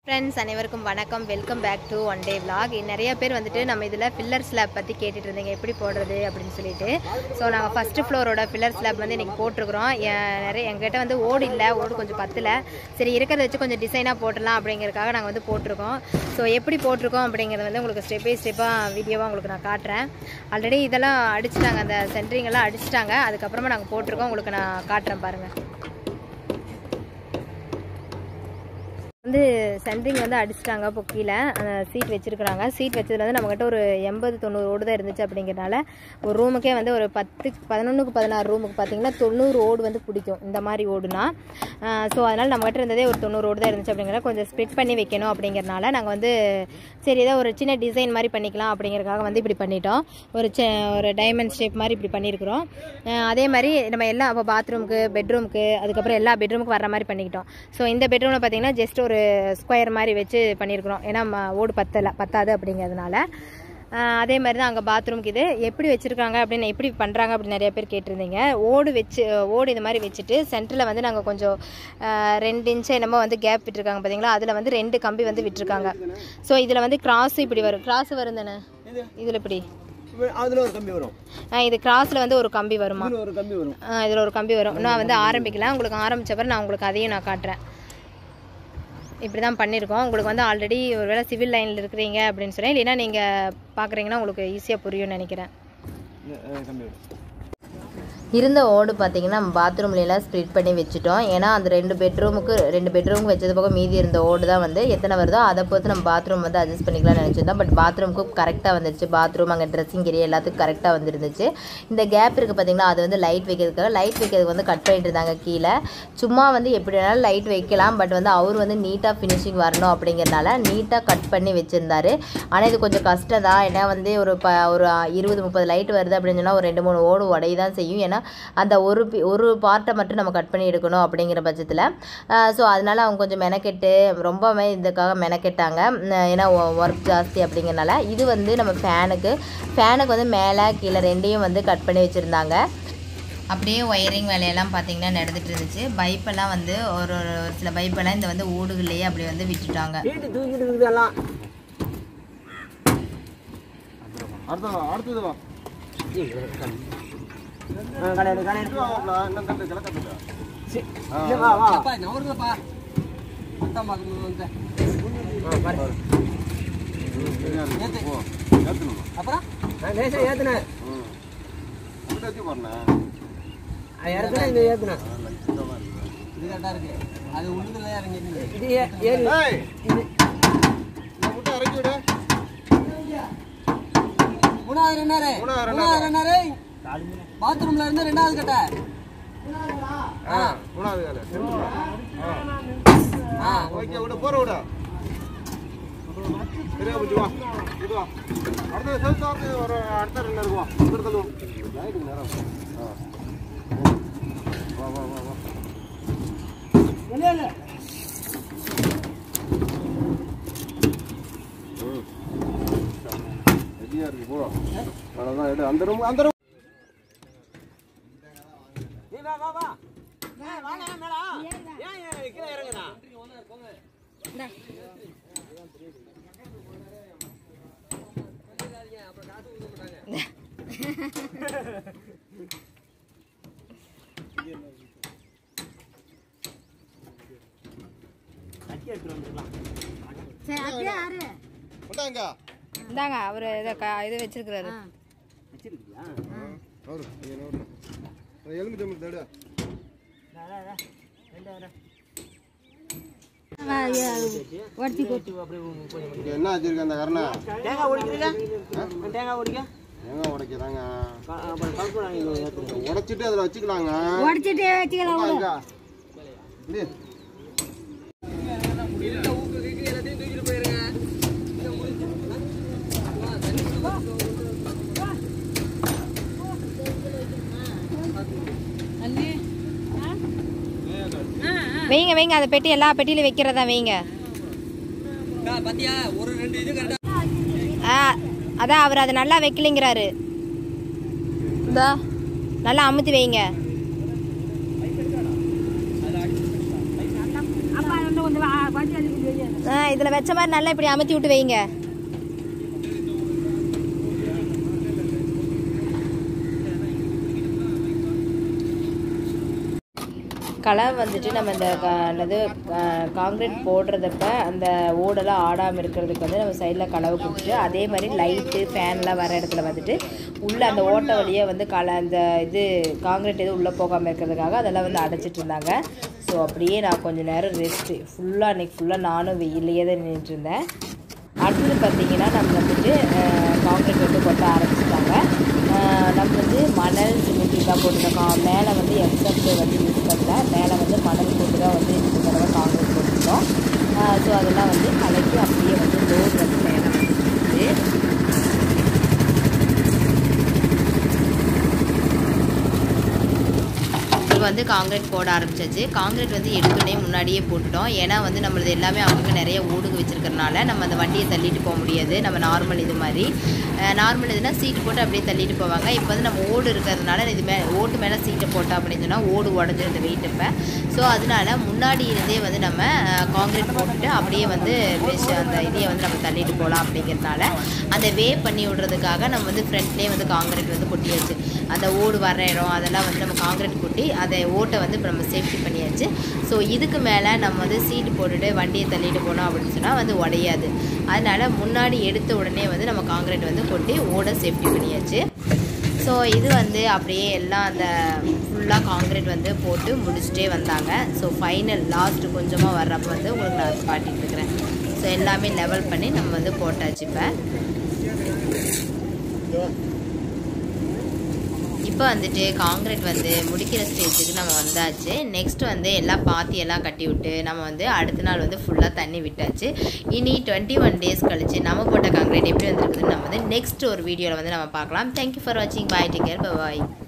Friends அனைவருக்கும் வணக்கம் welcome back to one day vlog நிறைய பேர் வந்துட்டு நம்ம இதில் ஃபில்லர் ஸ்லாப் பற்றி கேட்டுட்டு இருந்தீங்க எப்படி போடுறது அப்படின்னு சொல்லிட்டு ஸோ நாங்கள் ஃபஸ்ட்டு ஃப்ளோரோட ஃபில்லர் ஸ்லாப் வந்து இன்றைக்கி போட்டிருக்கிறோம் எ- நிறைய எங்கிட்ட வந்து ஓடு இல்லை ஓடு கொஞ்சம் பத்தல சரி இருக்கிறத வச்சு கொஞ்சம் டிசைனாக போட்டுடலாம் அப்படிங்கிறதுக்காக நாங்கள் வந்து போட்டிருக்கோம் ஸோ எப்படி போட்டிருக்கோம் அப்படிங்கிறது வந்து உங்களுக்கு ஸ்டெப் பை ஸ்டெப்பாக வீடியோவாக உங்களுக்கு நான் காட்டுறேன் ஆல்ரெடி இதெல்லாம் அடிச்சிட்டாங்க அந்த சென்ட்ரிங் எல்லாம் அடிச்சிட்டாங்க அதுக்கப்புறமா நாங்கள் போட்டிருக்கோம் உங்களுக்கு நான் காட்டுறேன் பாருங்கள் வந்து சென்ட்ரிங் வந்து அடிச்சிட்டாங்க இப்போ கீழே அந்த சீட் வச்சிருக்கிறாங்க சீட் வச்சதுல வந்து நம்மகிட்ட ஒரு எண்பது தொண்ணூறு ஓடு தான் இருந்துச்சு அப்படிங்கிறனால ஒரு ரூமுக்கே வந்து ஒரு பத்து பதினொன்றுக்கு பதினாறு ரூமுக்கு பார்த்தீங்கன்னா தொண்ணூறு ஓடு வந்து பிடிக்கும் இந்த மாதிரி ஓடுனா ஸோ அதனால் நம்மகிட்ட இருந்ததே ஒரு தொண்ணூறு ஓடு தான் இருந்துச்சு அப்படிங்கிற கொஞ்சம் ஸ்ப்ளிட் பண்ணி வைக்கணும் அப்படிங்கிறனால நாங்கள் வந்து சரி ஏதோ ஒரு சின்ன டிசைன் மாதிரி பண்ணிக்கலாம் அப்படிங்கிறதுக்காக வந்து இப்படி பண்ணிட்டோம் ஒரு சி- ஒரு டைமண்ட் ஷேப் மாதிரி இப்படி பண்ணியிருக்கிறோம் அஹ் அதே மாதிரி நம்ம எல்லா இப்போ பாத்ரூமுக்கு பெட்ரூமுக்கு அதுக்கப்புறம் எல்லா பெட்ரூமுக்கு வர மாதிரி பண்ணிக்கிட்டோம் ஸோ இந்த பெட்ரூமில் பார்த்தீங்கன்னா ஜஸ்ட் ஒரு ஸ்கொயர் மாதிரி வச்சு பண்ணியிருக்கிறோம் ஏன்னா ம- ஓடு பத்தல பத்தாது அப்படிங்கிறதுனால அஹ் அதே மாதிரி தான் அங்கே பாத்ரூம்க்கு இது எப்படி வச்சுருக்காங்க அப்படின்னு எப்படி பண்ணுறாங்க அப்படின்னு நிறைய பேர் கேட்டிருந்தீங்க ஓடு வச்சு ஓடு இந்த மாதிரி வச்சுட்டு சென்டரில் வந்து நாங்கள் கொஞ்சம் அஹ், ரெண்டு இன்ச்சு என்னமோ வந்து கேப் விட்டுருக்காங்க பார்த்தீங்களா அதில் வந்து ரெண்டு கம்பி வந்து விட்டுருக்காங்க ஸோ இதில் வந்து கிராஸ் இப்படி வரும் கிராஸ் வரும் தானே இதில் இப்படி அதுல ஒரு கம்பி வரும் அஹ் இது கிராஸில் வந்து ஒரு கம்பி வருமா இதுல ஒரு கம்பி வரும் இதில் ஒரு கம்பி வரும் நான் வந்து ஆரம்பிக்கல உங்களுக்கு ஆரம்பிச்ச பிறகு நான் உங்களுக்கு அதையும் நான் காட்டுறேன் இப்படி தான் பண்ணியிருக்கோம் உங்களுக்கு வந்து ஆல்ரெடி ஒருவேளை சிவில் லைனில் இருக்கிறீங்க அப்படின்னு சொன்னேன் இல்லைன்னா நீங்கள் பார்க்குறீங்கன்னா உங்களுக்கு ஈஸியாக புரியும்னு நினைக்கிறேன் அஹ் கம்பி வரும் இருந்த ஓடு பார்த்தீங்கன்னா நம்ம பாத்ரூம்ல எல்லாம் ஸ்ப்ளிட் பண்ணி வச்சுட்டோம் ஏன்னா அந்த ரெண்டு பெட்ரூமுக்கு ரெண்டு பெட்ரூமுக்கு வச்சது போக மீதி இருந்த ஓடு தான் வந்து எத்தனை வருதோ அதை பொறுத்து நம்ம பாத்ரூம் வந்து அட்ஜஸ்ட் பண்ணிக்கலாம்னு நினச்சிருந்தோம் பட் பாத்ரூமுக்கு கரெக்டாக வந்துருச்சு பாத்ரூம் அங்கே ட்ரெஸ்ஸிங் ஏரியா எல்லாத்துக்கும் கரெக்டாக வந்துருந்துச்சு இந்த கேப் இருக்குது பார்த்தீங்களா அது வந்து லைட் வைக்கிறதுக்காக லைட் வைக்கிறதுக்கு வந்து கட் பண்ணிட்டு இருந்தாங்க கீழே சும்மா வந்து எப்படி வேணாலும் லைட் வைக்கலாம் பட் வந்து அவர் வந்து நீட்டாக ஃபினிஷிங் வரணும் அப்படிங்கிறனால நீட்டாக கட் பண்ணி வச்சுருந்தாரு ஆனால் இது கொஞ்சம் கஷ்டம் தான் ஏன்னா வந்து ஒரு ப ஒரு இருபது முப்பது லைட் வருது அப்படின்னு சொன்னால் ஒரு ரெண்டு மூணு ஓடு உடைய தான் செய்யும் ஏன்னா அந்த ஒரு பி- ஒரு பார்ட்டை மட்டும் நம்ம கட் பண்ணி எடுக்கணும் அப்படிங்கிற பட்சத்தில் ஸோ அதனால அவங்க கொஞ்சம் மெனக்கெட்டு ரொம்பவே இதுக்காக மெனக்கெட்டாங்க உம், ஏன்னா ஒர்க் ஜாஸ்தி அப்படிங்கிறனால இது வந்து நம்ம ஃபேனுக்கு ஃபேனுக்கு வந்து மேலே கீழே ரெண்டையும் வந்து கட் பண்ணி வச்சுருந்தாங்க அப்படியே ஒயரிங் வேலையெல்லாம் பார்த்தீங்கன்னா நடந்துட்டு இருந்துச்சு பைப்பெல்லாம் வந்து ஒரு ஒரு ஒரு சில பைப்பெல்லாம் இந்த வந்து ஓடுகள்லேயே அப்படி வந்து விட்டுட்டாங்க வீட்டு தூக்கிட்டு இருக்குது எல்லாம் அடுத்தது அடுத்தது வா கடையில் கடையில் வா வா நான் லேசா ஏத்துனேன் அது இடத்துல இந்த ஏத்துனேன் இது ஏ- ஏறி இது மூணாவது ரெண்டாரு மூணாவது ரெண்டாரு பாத்ரூம்ல இருந்து ரெண்டாவது கட்ட ஆ அந்த ரூம் அந்த ரூம் இந்தாங்க அவர் இதை க இது வச்சிருக்கிறாரு எலும்பு ஜம்பு தேடு இங்க என்ன வச்சிருக்க அந்த கரணை தேங்காய் உடைக்கிறீங்க தேங்காய் உடைக்க எங்க உடைக்கிறாங்க உடைச்சிட்டு அதுல வச்சுக்கலாங்க உடச்சிட்டு வச்சுக்கலாம் வாங்க. இரு. வைங்க வைங்க அந்த பெட்டி எல்லா பெட்டியிலும் வைக்கிறதா வைங்க பாத்தியா ஒரு ரெண்டு இது கரெக்டா ஆ அதான் அவர் அதை நல்லா வைக்கலைங்கிறாரு இந்தா நல்லா அமுத்தி வைங்க அப்பா வந்து கொஞ்சம் வா- வண்டி அடிக்க இதில் வச்ச மாதிரி நல்லா இப்படி அமுத்தி விட்டு வைங்க களை வந்துட்டு நம்ம இந்த க- என்னது காங்கிரீட் போடுறதப்ப அந்த ஓடெல்லாம் ஆடாமல் இருக்கிறதுக்கு வந்து நம்ம சைடில் களவு கொடுத்துட்டு அதே மாதிரி லைட்டு ஃபேன்லாம் வர இடத்துல வந்துட்டு உள்ளே அந்த ஓட்டை வழியாக வந்து களை அந்த இது காங்கிரீட் எதுவும் உள்ளே போகாமல் இருக்கிறதுக்காக அதெல்லாம் வந்து அடைச்சிட்டு இருந்தாங்க ஸோ அப்படியே நான் கொஞ்சம் நேரம் ரெஸ்ட்டு ஃபுல்லாக அன்றைக்கி ஃபுல்லாக நானும் வெயிலையே தான் நின்றுட்டு இருந்தேன் அடுத்தது பார்த்தீங்கன்னா நம்ம வந்துட்டு காங்கிரீட் வந்து கொட்ட ஆரம்பிச்சிட்டாங்க அஹ் நம்ம வந்து மணல் சிமெண்ட் தான் போட்டுருக்கோம் மேலே வந்து எக்ஸப்ட் வந்து யூஸ் பண்ணல மேலே வந்து மணல் போட்டு தான் வந்து இந்த தடவை காங்கிரீட் போட்டுருக்கோம் ஸோ அதெல்லாம் வந்து கலக்கி அப்படியே வந்து லோட் வந்து மேலே வந்துட்டு இப்போ வந்து காங்கிரீட் போட ஆரம்பிச்சாச்சு காங்கிரீட் வந்து எடுத்தோடனே முன்னாடியே போட்டுட்டோம் ஏன்னா வந்து நம்மளது எல்லாமே அவங்க நிறைய ஓடுக வச்சிருக்கறனால நம்ம அந்த வண்டியை தள்ளிட்டு போக முடியாது நம்ம நார்மல் இது மாதிரி நார்மல் இதுனா சீட்டு போட்டு அப்படியே தள்ளிட்டு போவாங்க இப்போ வந்து நம்ம ஓடு இருக்கிறதுனால இது மே ஓட்டு மேலே சீட்டை போட்டோம் அப்படின்னு சொன்னால் ஓடு உடஞ்சிரும் இந்த வெயிட் இப்போ ஸோ அதனால முன்னாடி இருந்தே வந்து நம்ம காங்கிரீட் போட்டுட்டு அப்படியே வந்து விஷ அந்த இதையை வந்து நம்ம தள்ளிட்டு போகலாம் அப்படிங்கிறதுனால அந்த வே பண்ணி விடுறதுக்காக நம்ம வந்து ஃப்ரண்ட்லேயே வந்து காங்கிரீட் வந்து கொட்டியாச்சு அந்த ஓடு வர இடம் அதெல்லாம் வந்து நம்ம காங்கிரீட் கொட்டி அதை ஓட்டை வந்து இப்போ நம்ம சேஃப்டி பண்ணியாச்சு ஸோ இதுக்கு மேலே நம்ம வந்து சீட்டு போட்டுட்டு வண்டியை தள்ளிட்டு போனோம் அப்படின்னு சொன்னால் வந்து உடையாது அதனால் முன்னாடி எடுத்த உடனே வந்து நம்ம காங்கிரீட் வந்து கொட்டி ஓட சேஃப்டி பண்ணியாச்சு ஸோ இது வந்து அப்படியே எல்லாம் அந்த ஃபுல்லாக காங்கிரீட் வந்து போட்டு முடிச்சுட்டே வந்தாங்க ஸோ ஃபைனல் லாஸ்ட்டு கொஞ்சமாக வர்றப்ப வந்து உங்களுக்கு நான் காட்டிட்டு இருக்கிறேன் ஸோ எல்லாமே லெவல் பண்ணி நம்ம வந்து போட்டாச்சு இப்போ இப்போ வந்துட்டு காங்கிரீட் வந்து முடிக்கிற ஸ்டேஜுக்கு நம்ம வந்தாச்சு நெக்ஸ்ட் வந்து எல்லாம் பாத்தி எல்லாம் கட்டி விட்டு நம்ம வந்து அடுத்த நாள் வந்து ஃபுல்லாக தண்ணி விட்டாச்சு இனி டுவெண்ட்டி ஒன் டேஸ் கழிச்சு நம்ம போட்ட காங்கிரீட் எப்படி வந்திருக்குதுன்னு நம்ம வந்து நெக்ஸ்ட் ஒரு வீடியோவில் வந்து நம்ம பார்க்கலாம் தேங்க்யூ ஃபார் வாட்சிங் பாய் டேக் கேர் பாய்